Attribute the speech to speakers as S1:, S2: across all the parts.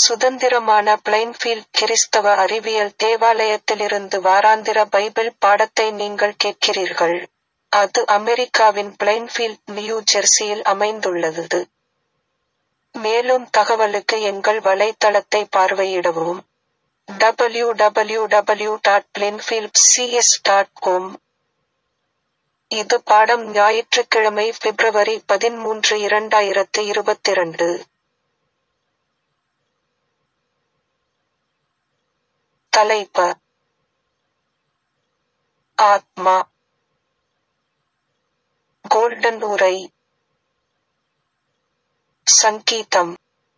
S1: சுதந்திரமான பிளைன்ஃபீல்ட் கிறிஸ்தவ அறிவியல் தேவாலயத்திலிருந்து வாராந்திர பைபிள் பாடத்தை நீங்கள் கேட்கிறீர்கள். அது அமெரிக்காவின் பிளைன்ஃபீல்ட் நியூ ஜெர்சியில் அமைந்துள்ளது. மேலும் தகவலுக்கு எங்கள் வலைத்தளத்தை பார்வையிடவும். W W W dot Plainfield C S dot com இது பாடம் ஞாயிற்றுக்கிழமை பிப்ரவரி பதின்மூன்று இரண்டாயிரத்து இருபத்திரண்டு. தலைப்ப ஆத்மா கோல்டன் உரை சங்கீதம்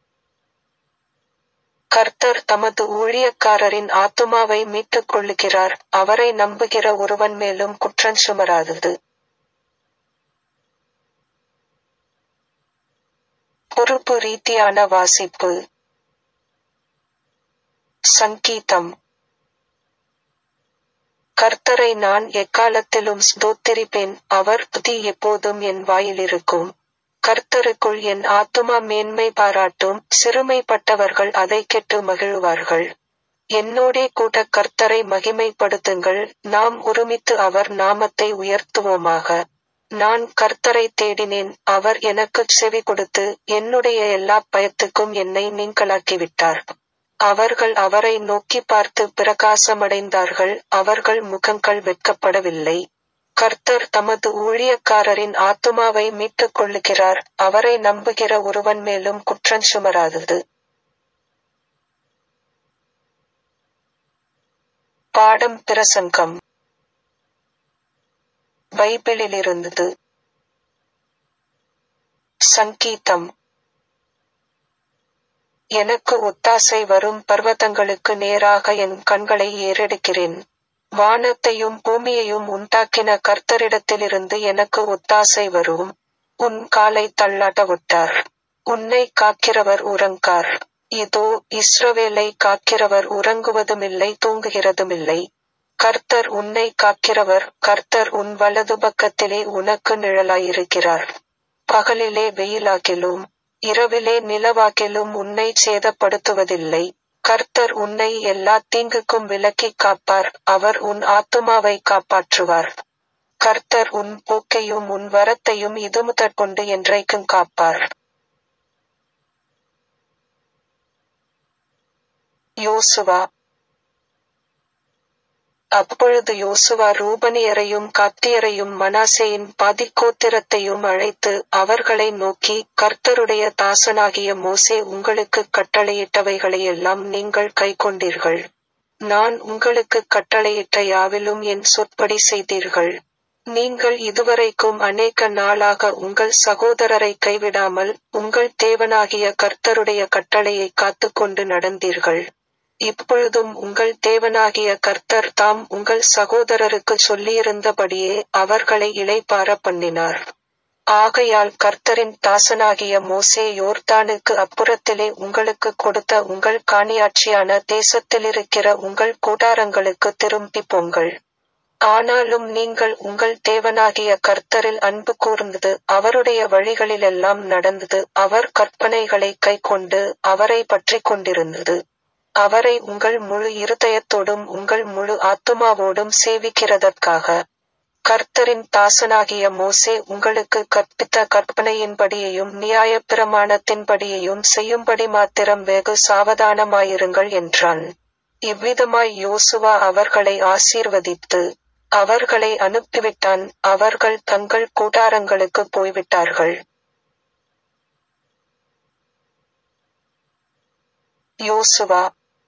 S1: கர்த்தர் தமது ஊழியக்காரரின் ஆத்துமாவை மீட்டுக் கொள்ளுகிறார் அவரை நம்புகிற ஒருவன் மேலும் குற்றஞ் சுமராதது. பொறுப்பு ரீதியான வாசிப்பு சங்கீதம் கர்த்தரை நான் எக்காலத்திலும் ஸ்தோத்திரிப்பேன் அவர் துதி எப்போதும் என் வாயிலிருக்கும். கர்த்தருக்குள் என் ஆத்துமா மேன்மை பாராட்டும் சிறுமைப்பட்டவர்கள் அதைக் கேட்டு மகிழுவார்கள். என்னோடே கூடக் கர்த்தரை மகிமைப்படுத்துங்கள் நாம் ஒருமித்து அவர் நாமத்தை உயர்த்துவோமாக. நான் கர்த்தரைத் தேடினேன் அவர் எனக்குச் செவிகொடுத்து என்னுடைய எல்லாப் பயத்துக்கும் என்னை நீங்கலாக்கிவிட்டார். அவர்கள் அவரை நோக்கிப் பார்த்துப் பிரகாசமடைந்தார்கள் அவர்கள் முகங்கள் வெட்கப்படவில்லை. கர்த்தர் தமது ஊழியக்காரரின் ஆத்துமாவை மீட்டுக் கொள்ளுகிறார் அவரை நம்புகிற ஒருவன் மேலும் குற்றஞ் சுமராதது. பாடம் பிரசங்கம் பைபிளிலிருந்து சங்கீதம் எனக்கு ஒத்தாசை வரும் பர்வதங்களுக்கு நேராக என் கண்களை ஏறெடுக்கிறேன். வானத்தையும் பூமியையும் உண்டாக்கின கர்த்தரிடத்திலிருந்து எனக்கு ஒத்தாசை வரும். உன் காலைத் தள்ளாட்டவிட்டார். உன்னைக் காக்கிறவர் உறங்கார். இதோ இஸ்ரவேலை காக்கிறவர் உறங்குவதுமில்லை தூங்குகிறதுமில்லை. கர்த்தர் உன்னைக் காக்கிறவர் கர்த்தர் உன் வலதுபக்கத்திலே உனக்கு நிழலாயிருக்கிறார். பகலிலே வெயிலாகிலும் இரவிலே நிலவாகிலும் உன்னைச் சேதப்படுத்துவதில்லை. கர்த்தர் உன்னை எல்லாத் தீங்குக்கும் விலக்கிக் காப்பார் அவர் உன் ஆத்துமாவைக் காப்பாற்றுவார். கர்த்தர் உன் போக்கையும் உன் வரத்தையும் இதுமுதற்கொண்டு என்றைக்குங் காப்பார். யோசுவா அப்பொழுது யோசுவா ரூபனியரையும் காத்தியரையும் மனாசேயின் பாதிக்கோத்திரத்தையும் அழைத்து அவர்களை நோக்கி கர்த்தருடைய தாசனாகிய மோசே உங்களுக்குக் கட்டளையிட்டவைகளையெல்லாம் நீங்கள் கைக்கொண்டீர்கள். நான் உங்களுக்குக் கட்டளையிட்ட யாவிலும் என் சொற்படி செய்தீர்கள். நீங்கள் இதுவரைக்கும் அநேக நாளாக உங்கள் சகோதரரைக் கைவிடாமல் உங்கள் தேவனாகிய கர்த்தருடைய கட்டளையைக் காத்துக்கொண்டு நடந்தீர்கள். இப்பொழுதும் உங்கள் தேவனாகிய கர்த்தர் தாம் உங்கள் சகோதரருக்குச் சொல்லியிருந்தபடியே அவர்களை இளைப்பாறப் பண்ணினார். ஆகையால் கர்த்தரின் தாசனாகிய மோசே யோர்தானுக்கு அப்புறத்திலே உங்களுக்குக் கொடுத்த உங்கள் காணியாட்சியான தேசத்திலிருக்கிற உங்கள் கூடாரங்களுக்குத் திரும்பிப் போங்கள். ஆனாலும் நீங்கள் உங்கள் தேவனாகிய கர்த்தரில் அன்பு கூர்ந்து அவருடைய வழிகளிலெல்லாம் நடந்து அவர் கற்பனைகளைக் கைக்கொண்டு அவரைப் பற்றிக்கொண்டிருந்து அவரை உங்கள் முழு இருதயத்தோடும் உங்கள் முழு ஆத்துமாவோடும் சேவிக்கிறதற்காக. கர்த்தரின் தாசனாகிய மோசே உங்களுக்குக் கற்பித்த கற்பனையின்படியையும் நியாயப் பிரமாணத்தின்படியையும் செய்யும்படி மாத்திரம் வெகு சாவதானமாயிருங்கள் என்றான். இவ்விதமாய் யோசுவா அவர்களை ஆசீர்வதித்து அவர்களை அனுப்பிவிட்டான் அவர்கள் தங்கள் கூடாரங்களுக்குப் போய்விட்டார்கள். யோசுவா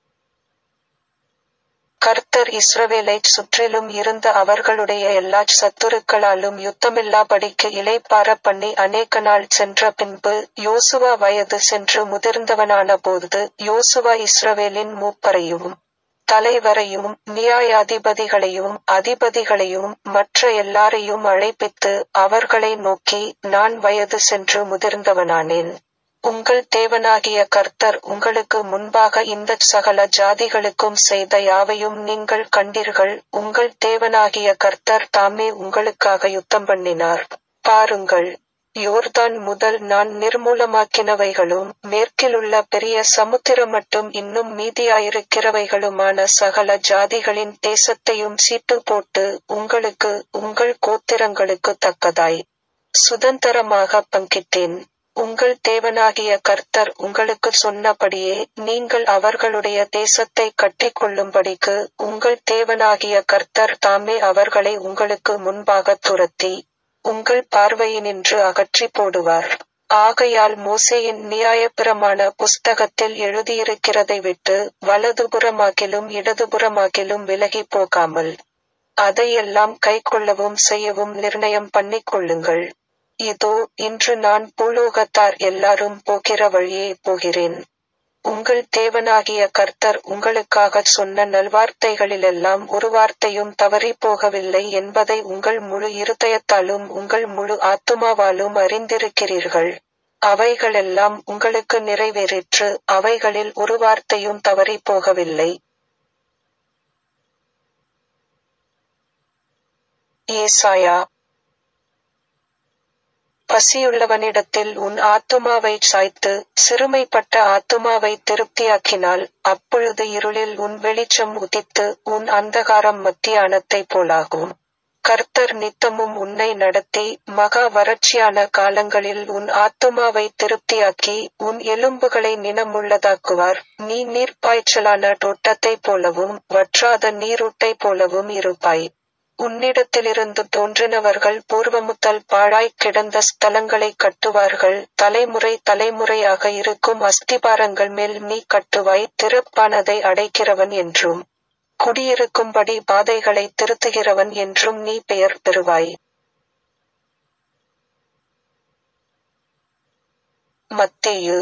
S1: கர்த்தர் இஸ்ரவேலைச் சுற்றிலும் இருந்த அவர்களுடைய எல்லாச் சத்துருக்களாலும் யுத்தமில்லாபடிக்கு இளைப்பாறப் பண்ணி அநேக நாள் சென்ற பின்பு யோசுவா வயது சென்று முதிர்ந்தவனான போது யோசுவா இஸ்ரவேலின் மூப்பரையும் தலைவரையும் நியாயாதிபதிகளையும் அதிபதிகளையும் மற்ற எல்லாரையும் அழைப்பித்து அவர்களை நோக்கி நான் வயது சென்று முதிர்ந்தவனானேன். உங்கள் தேவனாகிய கர்த்தர் உங்களுக்கு முன்பாக இந்தச் சகல ஜாதிகளுக்கும் செய்த யாவையும் நீங்கள் கண்டீர்கள் உங்கள் தேவனாகிய கர்த்தர் தாமே உங்களுக்காக யுத்தம்பண்ணினார். பாருங்கள் யோர்தான் முதல் நான் நிர்மூலமாக்கினவைகளும் மேற்கிலுள்ள பெரிய சமுத்திரம் மட்டும் இன்னும் மீதியாயிருக்கிறவைகளுமான சகல ஜாதிகளின் தேசத்தையும் சீட்டு போட்டு உங்களுக்கு உங்கள் கோத்திரங்களுக்கு தக்கதாய் சுதந்தரமாக பங்கிட்டேன் உங்கள் தேவனாகிய கர்த்தர் உங்களுக்கு சொன்னபடியே நீங்கள் அவர்களுடைய தேசத்தை கட்டிக்கொள்ளும்படிக்கு உங்கள் தேவனாகிய கர்த்தர் தாமே அவர்களை உங்களுக்கு முன்பாக துரத்தி உங்கள் பார்வையினின்று அகற்றி போடுவார் ஆகையால் மோசேயின் நியாயப்பிரமாண புஸ்தகத்தில் எழுதியிருக்கிறதை விட்டு வலதுபுறமாகிலும் இடதுபுறமாகிலும் விலகி போகாமல் அதையெல்லாம் கைக்கொள்ளவும் செய்யவும் நிர்ணயம் பண்ணிக்கொள்ளுங்கள் இதோ இன்று நான் பூலோகத்தார் எல்லாரும் போகிற வழியே போகிறேன் உங்கள் தேவனாகிய கர்த்தர் உங்களுக்காகச் சொன்ன நல்வார்த்தைகளிலெல்லாம் ஒரு வார்த்தையும் தவறி போகவில்லை என்பதை உங்கள் முழு இருதயத்தாலும் உங்கள் முழு ஆத்துமாவாலும் அறிந்திருக்கிறீர்கள் அவைகளெல்லாம் உங்களுக்கு நிறைவேறிற்று அவைகளில் ஒரு வார்த்தையும் தவறி போகவில்லை ஏசாயா பசியுள்ளவனிடத்தில் உன் ஆத்துமாவைச் சாய்த்து சிறுமைப்பட்ட ஆத்துமாவை திருப்தியாக்கினால் அப்பொழுது இருளில் உன் வெளிச்சம் உதித்து உன் அந்தகாரம் மத்தியானத்தைப் போலாகும் கர்த்தர் நித்தமும் உன்னை நடத்தி மகா வறட்சியான காலங்களில் உன் ஆத்துமாவை திருப்தியாக்கி உன் எலும்புகளை நினமுள்ளதாக்குவார் நீ நீர்ப்பாய்ச்சலான தோட்டத்தைப் போலவும் வற்றாத நீரூட்டைப் போலவும் இருப்பாய் உன்னிடத்திலிருந்து தோன்றினவர்கள் பூர்வமுத்தல் பாழாய்க் கிடந்த ஸ்தலங்களை கட்டுவார்கள் தலைமுறை தலைமுறையாக இருக்கும் அஸ்திபாரங்கள் மேல் நீ கட்டுவாய் திறப்பானதை அடைக்கிறவன் என்றும் குடியிருக்கும்படி பாதைகளை திருத்துகிறவன் என்றும் நீ பெயர் பெறுவாய் மத்தேயு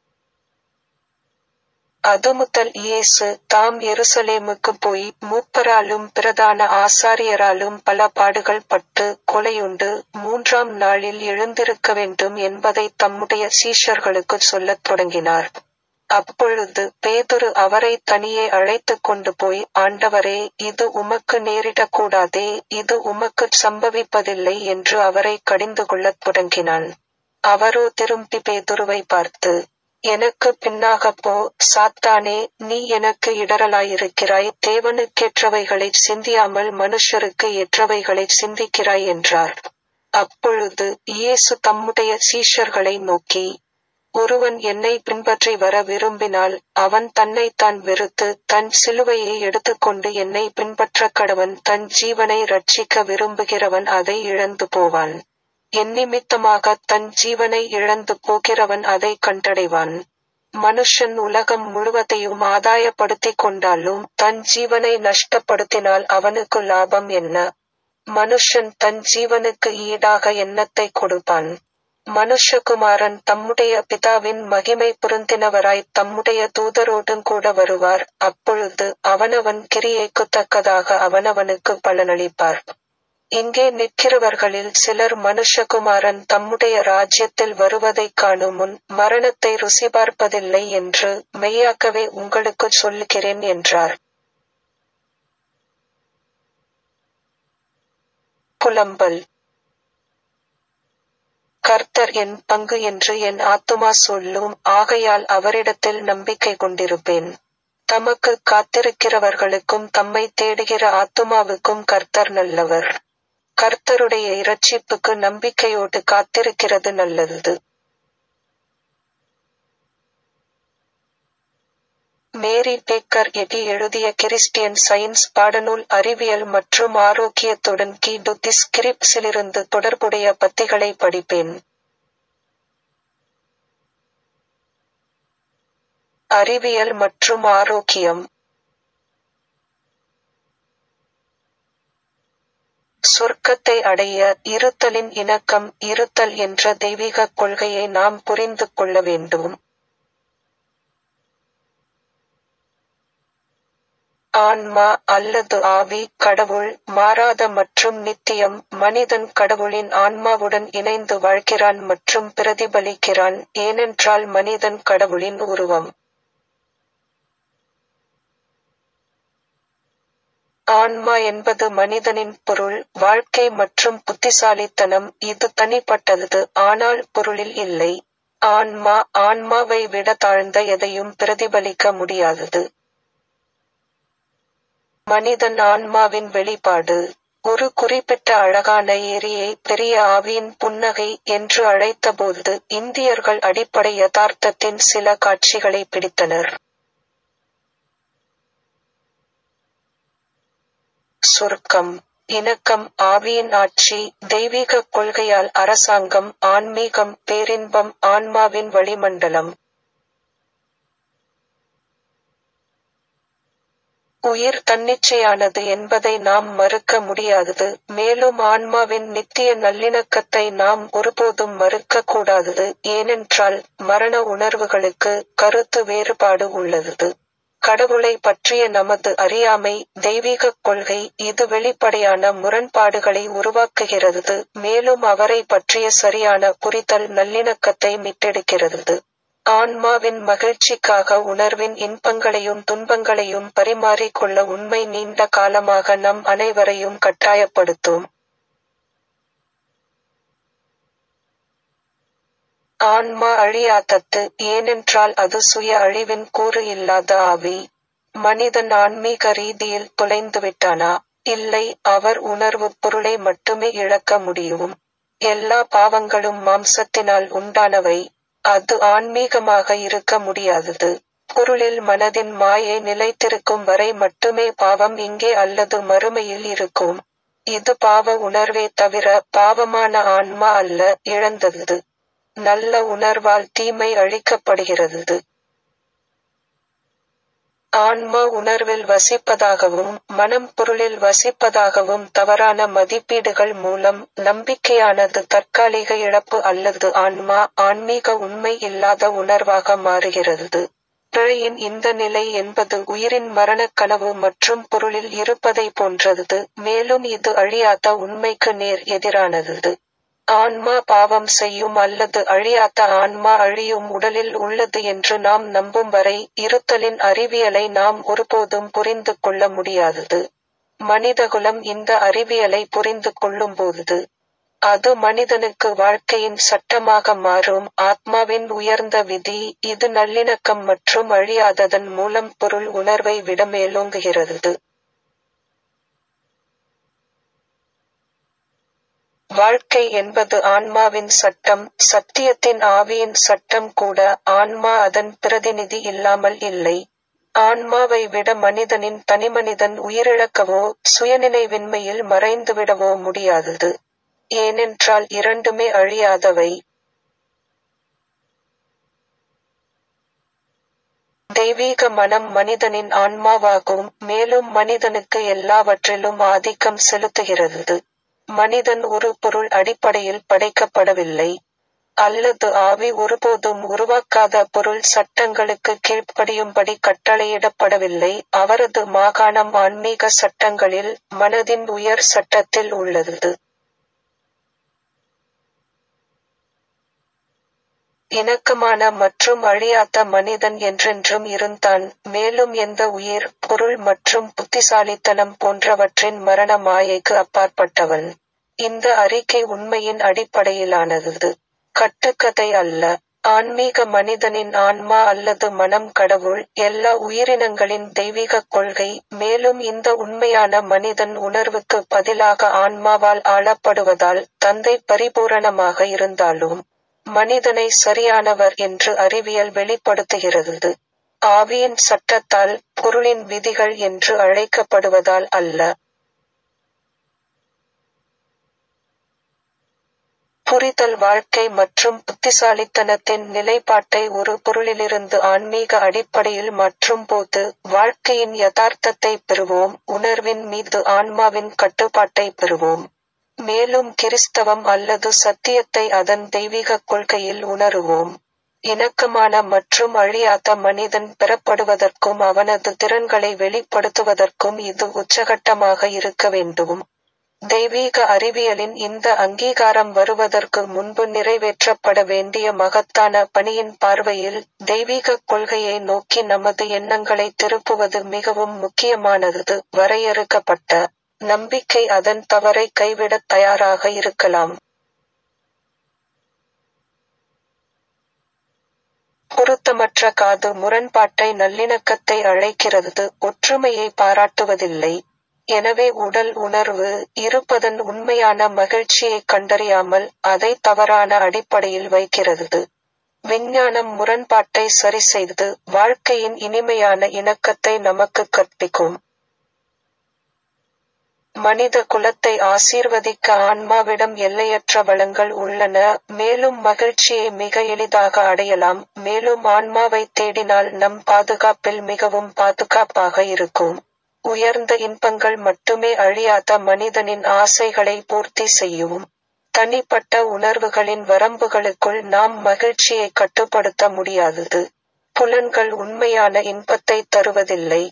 S1: அதுமுதல் இயேசு தாம் எருசலேமுக்கு போய் மூப்பராலும் பிரதான ஆசாரியராலும் பல பாடுகள் பட்டு கொலையுண்டு மூன்றாம் நாளில் எழுந்திருக்க வேண்டும் என்பதை தம்முடைய சீஷர்களுக்கு சொல்லத் தொடங்கினார் அப்பொழுது பேதுரு அவரை தனியே அழைத்துக் கொண்டு போய் ஆண்டவரே இது உமக்கு நேரிடக்கூடாதே இது உமக்கு சம்பவிப்பதில்லை என்று அவரை கடிந்து கொள்ளத் தொடங்கினான் அவரோ திரும்பி பேதுருவை பார்த்து எனக்கு பின்னாகப் போ சாத்தானே நீ எனக்கு இடரலாயிருக்கிறாய் தேவனுக்கேற்றவைகளைச் சிந்தியாமல் மனுஷருக்கு ஏற்றவைகளைச் சிந்திக்கிறாய் என்றார் அப்பொழுது இயேசு தம்முடைய சீஷர்களை நோக்கி ஒருவன் என்னை பின்பற்றி வர விரும்பினால் அவன் தன்னைத்தான் வெறுத்து தன் சிலுவையை எடுத்துக்கொண்டு என்னை பின்பற்றக் கடவன் தன் ஜீவனை ரட்சிக்க விரும்புகிறவன் அதை இழந்து போவான் என் நிமித்தமாக தன் ஜீவனை இழந்து போகிறவன் அதை கண்டடைவான் மனுஷன் உலகம் முழுவதையும் ஆதாயப்படுத்திக் கொண்டாலும் தன் ஜீவனை நஷ்டப்படுத்தினால் அவனுக்கு லாபம் என்ன மனுஷன் தன் ஜீவனுக்கு ஈடாக எண்ணத்தை கொடுப்பான் மனுஷகுமாரன் தம்முடைய பிதாவின் மகிமை பொருந்தினவராய் தம்முடைய தூதரோடும் கூட வருவார் அப்பொழுது அவனவன் கிரியைக்கு தக்கதாக அவனவனுக்கு பலனளிப்பார் இங்கே நிற்கிறவர்களில் சிலர் மனுஷகுமாரன் தம்முடைய ராஜ்யத்தில் வருவதைக் காணும் முன் மரணத்தை ருசி பார்ப்பதில்லை என்று மெய்யாக்கவே உங்களுக்கு சொல்லுகிறேன் என்றார் புலம்பல் கர்த்தர் என் பங்கு என்று என் ஆத்துமா சொல்லும் ஆகையால் அவரிடத்தில் நம்பிக்கை கொண்டிருப்பேன் தமக்கு காத்திருக்கிறவர்களுக்கும் தம்மை தேடுகிற ஆத்துமாவுக்கும் கர்த்தர் நல்லவர் கர்த்தருடைய இரட்சிப்புக்கு நம்பிக்கையோடு காத்திருக்கிறது நல்லது மேரி பேக்கர் எடி எழுதிய கிறிஸ்டியன் சயின்ஸ் பாடநூல் அறிவியல் மற்றும் ஆரோக்கியத்துடன் கி டு ஸ்கிரிப்ஸிலிருந்து தொடர்புடைய பத்திகளை படிப்பேன் அறிவியல் மற்றும் ஆரோக்கியம் சொர்க்கத்தை அடைய இருத்தலின் இணக்கம் இருத்தல் என்ற தெய்வீக கொள்கையை நாம் புரிந்து கொள்ள வேண்டும் ஆன்மா அல்லது ஆவி கடவுள் மாறாத மற்றும் நித்தியம் மனிதன் கடவுளின் ஆன்மாவுடன் இணைந்து வாழ்கிறான் மற்றும் பிரதிபலிக்கிறான் ஏனென்றால் மனிதன் கடவுளின் உருவம் ஆன்மா என்பது மனிதனின் பொருள் வாழ்க்கை மற்றும் புத்திசாலித்தனம் இது தனிப்பட்டது ஆனால் பொருளில் இல்லை ஆன்மா ஆன்மாவை விட தாழ்ந்த எதையும் பிரதிபலிக்க முடியாதது மனிதன் ஆன்மாவின் வெளிப்பாடு ஒரு குறிப்பிட்ட அழகான ஏரியை பெரிய ஆவியின் புன்னகை என்று அழைத்தபோது இந்தியர்கள் அடிப்படை யதார்த்தத்தின் சில காட்சிகளை பிடித்தனர் சுருக்கம் இணக்கம் ஆவியின் ஆட்சி தெய்வீக கொள்கையால் அரசாங்கம் ஆன்மீகம் பேரின்பம் ஆன்மாவின் வளிமண்டலம் உயிர் தன்னிச்சையானது என்பதை நாம் மறுக்க முடியாதது மேலும் ஆன்மாவின் நித்திய நல்லிணக்கத்தை நாம் ஒருபோதும் மறுக்க கூடாதது ஏனென்றால் மரண உணர்வுகளுக்கு கருத்து வேறுபாடு உள்ளது கடவுளை பற்றிய நமது அறியாமை தெய்வீக கொள்கை இது வெளிப்படையான முரண்பாடுகளை உருவாக்குகிறது மேலும் அவரை பற்றிய சரியான புரிதல் நல்லிணக்கத்தை மீட்டெடுக்கிறது ஆன்மாவின் மகிழ்ச்சிக்காக உணர்வின் இன்பங்களையும் துன்பங்களையும் பரிமாறிக்கொள்ள உண்மை நீண்ட காலமாக நம் அனைவரையும் கட்டாயப்படுத்தும் ஆன்மா அழியாதது ஏனென்றால் அது சுய அழிவின் கூறு இல்லாத ஆவி மனிதன் ஆன்மீக ரீதியில் தொலைந்துவிட்டானா இல்லை அவர் உணர்வு பொருளை மட்டுமே இழக்க முடியும் எல்லா பாவங்களும் மாம்சத்தினால் உண்டானவை அது ஆன்மீகமாக இருக்க முடியாதது பொருளில் மனதின் மாயை நிலைத்திருக்கும் வரை மட்டுமே பாவம் இங்கே அல்லது மறுமையில் இருக்கும் இது பாவ உணர்வே தவிர பாவமான ஆன்மா அல்ல இழந்தது நல்ல உணர்வால் தீமை அழிக்கப்படுகிறது ஆன்மா உணர்வில் வசிப்பதாகவும் மனம் பொருளில் வசிப்பதாகவும் தவறான மதிப்பீடுகள் மூலம் நம்பிக்கையானது தற்காலிக இழப்பு அல்லது ஆன்மா ஆன்மீக உண்மை இல்லாத உணர்வாக மாறுகிறது பிழையின் இந்த நிலை என்பது உயிரின் மரணக் கனவு மற்றும் பொருளில் இருப்பதை போன்றது மேலும் இது அழியாத உண்மைக்கு நேர் எதிரானது ஆன்மா பாவம் செய்யும் அல்லது அழியாத ஆன்மா அழியும் உடலில் உள்ளது என்று நாம் நம்பும் வரை இருத்தலின் அறிவியலை நாம் ஒருபோதும் புரிந்து கொள்ள முடியாதது மனிதகுலம் இந்த அறிவியலை புரிந்து கொள்ளும்போது அது மனிதனுக்கு வாழ்க்கையின் சட்டமாக மாறும் ஆத்மாவின் உயர்ந்த விதி இது நல்லிணக்கம் மற்றும் அழியாததன் மூலம் பொருள் உணர்வை விட மேலோங்குகிறது வாழ்க்கை என்பது ஆன்மாவின் சட்டம் சத்தியத்தின் ஆவியின் சட்டம் கூட ஆன்மா அதன் பிரதிநிதி இல்லாமல் இல்லை ஆன்மாவை விட மனிதனின் தனிமனிதன் உயிரிழக்கவோ சுயநினைவின்மையில் மறைந்துவிடவோ முடியாதது ஏனென்றால் இரண்டுமே அழியாதவை தெய்வீக மனம் மனிதனின் ஆன்மாவாகும் மேலும் மனிதனுக்கு எல்லாவற்றிலும் ஆதிக்கம் செலுத்துகிறது மனிதன் ஒரு பொருள் அடிப்படையில் படைக்கப்படவில்லை அல்லது ஆவி ஒருபோதும் உருவாக்காத பொருள் சட்டங்களுக்கு கீழ்ப்படியும்படி கட்டளையிடப்படவில்லை அவரது மாகாணம் ஆன்மீக சட்டங்களில் மனதின் உயர் சட்டத்தில் உள்ளது இணக்கமான மற்றும் அழியாத மனிதன் என்றென்றும் இருந்தான் மேலும் எந்த உயிர் பொருள் மற்றும் புத்திசாலித்தனம் போன்றவற்றின் மரண மாயைக்கு அப்பாற்பட்டவன் இந்த அறிக்கை உண்மையின் அடிப்படையிலானது கட்டுக்கதை அல்ல ஆன்மீக மனிதனின் ஆன்மா அல்லது மனம் கடவுள் எல்லா உயிரினங்களின் தெய்வீக கொள்கை மேலும் இந்த உண்மையான மனிதன் உணர்வுக்கு பதிலாக ஆன்மாவால் ஆளப்படுவதால் தந்தை பரிபூரணமாக இருந்தாலும் மனிதனை சரியானவர் என்று அறிவியல் வெளிப்படுத்துகிறது ஆவியின் சட்டத்தால் பொருளின் விதிகள் என்று அழைக்கப்படுவதால் அல்ல புரிதல் வாழ்க்கை மற்றும் புத்திசாலித்தனத்தின் நிலைப்பாட்டை ஒரு பொருளிலிருந்து ஆன்மீக அடிப்படையில் மாற்றும் போது வாழ்க்கையின் யதார்த்தத்தை பெறுவோம் உணர்வின் மீது ஆன்மாவின் கட்டுப்பாட்டை பெறுவோம் மேலும் கிறிஸ்தவம் அல்லது சத்தியத்தை அதன் தெய்வீக கொள்கையில் உணருவோம் இணக்கமான மற்றும் அழியாத மனிதன் பெறப்படுவதற்கும் அவனது திறன்களை வெளிப்படுத்துவதற்கும் இது உச்சகட்டமாக இருக்க வேண்டும் தெய்வீக அறிவியலின் இந்த அங்கீகாரம் வருவதற்கு முன்பு நிறைவேற்றப்பட வேண்டிய மகத்தான பணியின் பார்வையில் தெய்வீகக் கொள்கையை நோக்கி நமது எண்ணங்களை திருப்புவது மிகவும் முக்கியமானது வரையறுக்கப்பட்ட நம்பிக்கை அதன் தவறை கைவிடத் தயாராக இருக்கலாம் பொருத்தமற்ற காது முரண்பாட்டை நல்லிணக்கத்தை அழைக்கிறது ஒற்றுமையை பாராட்டுவதில்லை எனவே உடல் உணர்வு இருப்பதன் உண்மையான மகிழ்ச்சியைக் கண்டறியாமல் அதை தவறான அடிப்படையில் வைக்கிறது விஞ்ஞானம் முரண்பாட்டை சரிசெய்து வாழ்க்கையின் இனிமையான இணக்கத்தை நமக்கு கற்பிக்கும் மனித குலத்தை ஆசீர்வதிக்க ஆன்மாவிடம் எல்லையற்ற வளங்கள் உள்ளன மேலும் மகிழ்ச்சியை மிக எளிதாக அடையலாம் மேலும் ஆன்மாவை தேடினால் நம் பாதுகாப்பில் மிகவும் பாதுகாப்பாக இருக்கும் உயர்ந்த இன்பங்கள் மட்டுமே அழியாத மனிதனின் ஆசைகளை பூர்த்தி செய்யும் தனிப்பட்ட உணர்வுகளின் வரம்புகளுக்குள் நாம் மகிழ்ச்சியை கட்டுப்படுத்த முடியாதது புலன்கள் உண்மையான இன்பத்தை தருவதில்லை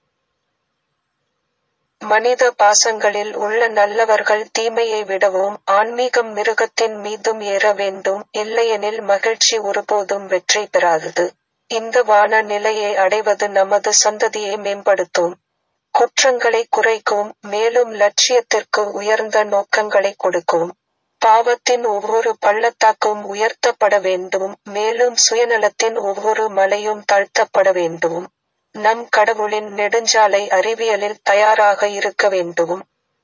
S1: மனித பாசங்களில் உள்ள நல்லவர்கள் தீமையை விடவும் ஆன்மீகம் மிருகத்தின் மீதும் ஏற வேண்டும் இல்லையெனில் மகிழ்ச்சி ஒருபோதும் வெற்றி பெறாதது இந்த வான நிலையை அடைவது நமது சந்ததியை மேம்படுத்தும் குற்றங்களை குறைக்கும் மேலும் லட்சியத்திற்கு உயர்ந்த நோக்கங்களை கொடுக்கும் பாவத்தின் ஒவ்வொரு பள்ளத்தாக்கும் உயர்த்தப்பட வேண்டும் மேலும் சுயநலத்தின் ஒவ்வொரு மலையும் தாழ்த்தப்பட வேண்டும் நம் கடவுளின் நெடுஞ்சாலை அறிவியலில் தயாராக இருக்க வேண்டும்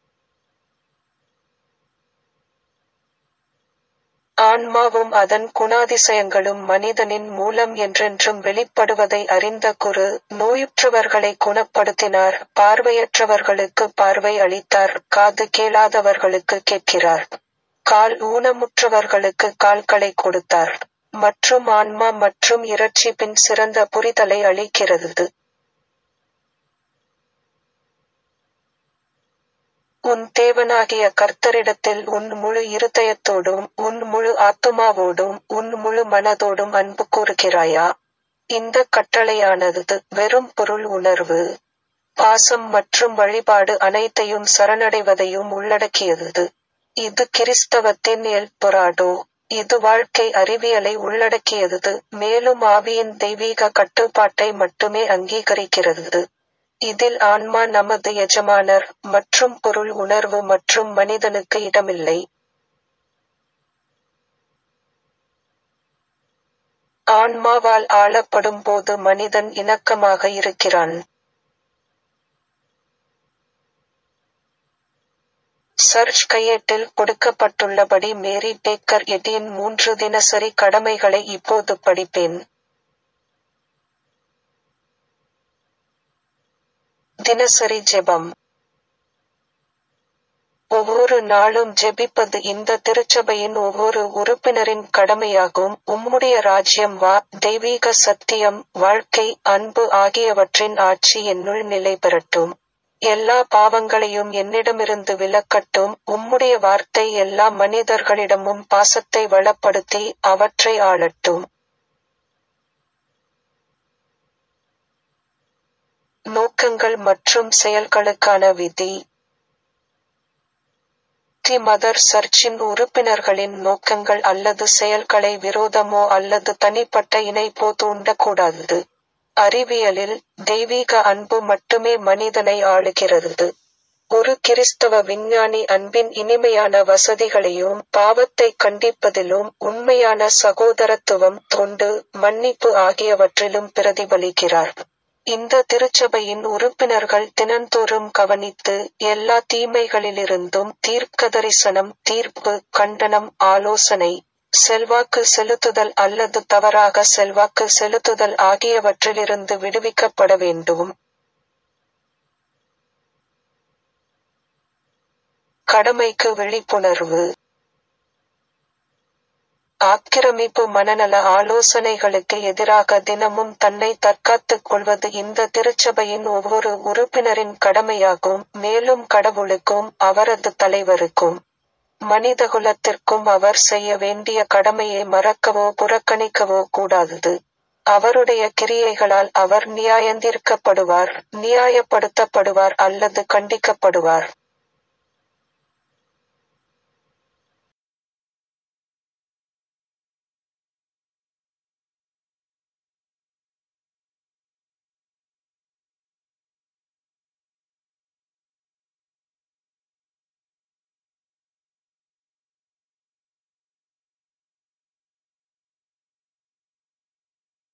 S1: ஆன்மாவும் அதன் குணாதிசயங்களும் மனிதனின் மூலம் என்றென்றும் வெளிப்படுவதை அறிந்த குரு நோயுற்றவர்களை குணப்படுத்தினார் பார்வையற்றவர்களுக்கு பார்வை அளித்தார் காது கேளாதவர்களுக்கு கேட்கிறார் கால் ஊனமுற்றவர்களுக்கு கால்களை கொடுத்தார் மற்றும் ஆன்மா மற்றும் இறைச்சி பின் சிறந்த புரிதலை அளிக்கிறது உன் தேவனாகிய கர்த்தரிடத்தில் உன் முழு இருதயத்தோடும் உன் முழு ஆத்துமாவோடும் உன் முழு மனதோடும் அன்பு கூறுகிறாயா இந்த கட்டளையானது வெறும் பொருள் உணர்வு பாசம் மற்றும் வழிபாடு அனைத்தையும் சரணடைவதையும் உள்ளடக்கியது இது கிறிஸ்தவத்தின் எல் பொராடோ இது வாழ்க்கை அறிவியலை உள்ளடக்கியது மேலும் ஆவியின் தெய்வீக கட்டுப்பாட்டை மட்டுமே அங்கீகரிக்கிறது இதில் ஆன்மா நமது எஜமானர் மற்றும் பொருள் உணர்வு மற்றும் மனிதனுக்கு இடமில்லை ஆன்மாவால் ஆளப்படும் போது மனிதன் இணக்கமாக இருக்கிறான் சர்ச் கையேட்டில் கொடுக்கப்பட்டுள்ளபடி மேரி டேக்கர் எட்டியின் மூன்று தினசரி கடமைகளை இப்போது படிப்பேன் தினசரி ஜெபம் ஒவ்வொரு நாளும் ஜெபிப்பது இந்த திருச்சபையின் ஒவ்வொரு உறுப்பினரின் கடமையாகும் உம்முடைய ராஜ்யம் வா தெய்வீக சத்தியம் வாழ்க்கை அன்பு ஆகியவற்றின் ஆட்சி என்னுள் நிலை பெறட்டும் எல்லா பாவங்களையும் என்னிடமிருந்து விலக்கட்டும் உம்முடைய வார்த்தை எல்லா மனிதர்களிடமும் பாசத்தை வளப்படுத்தி அவற்றை ஆளட்டும் நோக்கங்கள் மற்றும் செயல்களுக்கான விதி தி மதர் சர்ச்சின் உறுப்பினர்களின் நோக்கங்கள் அல்லது செயல்களை விரோதமோ அல்லது தனிப்பட்ட இணைப்போ தூண்டக்கூடாது அறிவியலில் தெய்வீக அன்பு மட்டுமே மனிதனை ஆளுகிறது ஒரு கிறிஸ்தவ விஞ்ஞானி அன்பின் இனிமையான வசதிகளையும் பாவத்தை கண்டிப்பதிலும் உண்மையான சகோதரத்துவம் தொண்டு மன்னிப்பு ஆகியவற்றிலும் பிரதிபலிக்கிறார் இந்த திருச்சபையின் உறுப்பினர்கள் தினந்தோறும் கவனித்து எல்லா தீமைகளிலிருந்தும் தீர்க்கதரிசனம் தீர்ப்பு கண்டனம் ஆலோசனை செல்வாக்கு செலுத்துதல் அல்லது தவறாக செல்வாக்கு செலுத்துதல் ஆகியவற்றிலிருந்து விடுவிக்கப்பட வேண்டும் கடமைக்கு விழிப்புணர்வு ஆக்கிரமிப்பு மனநல ஆலோசனைகளுக்கு எதிராக தினமும் தன்னை தற்காத்துக் கொள்வது இந்த திருச்சபையின் ஒவ்வொரு உறுப்பினரின் கடமையாகும் மேலும் கடவுளுக்கும் அவரது தலைவருக்கும் மனிதகுலத்திற்கும் அவர் செய்ய வேண்டிய கடமையை மறக்கவோ புறக்கணிக்கவோ கூடாதது அவருடைய கிரியைகளால் அவர் நியாயந்தீர்க்கப்படுவார் நியாயப்படுத்தப்படுவார் அல்லது கண்டிக்கப்படுவார்